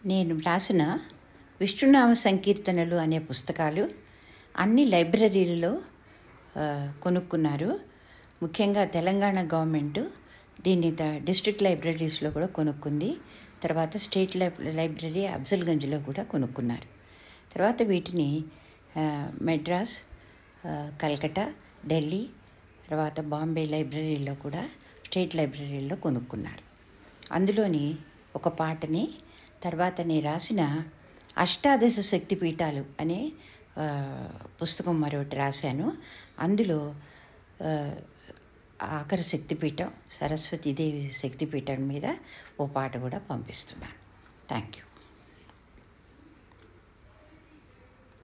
నేను రాసిన విష్ణునామ సంకీర్తనలు అనే పుస్తకాలు అన్ని లైబ్రరీలలో ఆ, కొనుక్కున్నారు ముఖ్యంగా తెలంగాణ గవర్నమెంట్ దీన్ని ద డిస్ట్రిక్ట్ లైబ్రరీస్లో కూడా కొనుక్కుంది తర్వాత స్టేట్ లైబ్ లైబ్రరీ అఫ్జల్గంజ్లో కూడా కొనుక్కున్నారు తర్వాత వీటిని ఆ, మెడ్రాస్ ఆ, కల్కటా ఢిల్లీ తర్వాత బాంబే లైబ్రరీలో కూడా స్టేట్ లైబ్రరీలో కొనుక్కున్నారు అందులోని ఒక పాటని తర్వాత నేను రాసిన అష్టాదశ శక్తిపీఠాలు అనే ఆ, పుస్తకం మరొకటి రాశాను అందులో ఆ, ఆఖరి శక్తిపీఠం సరస్వతీదేవి శక్తిపీఠం మీద ఓ పాట కూడా పంపిస్తున్నాను థ్యాంక్ యూ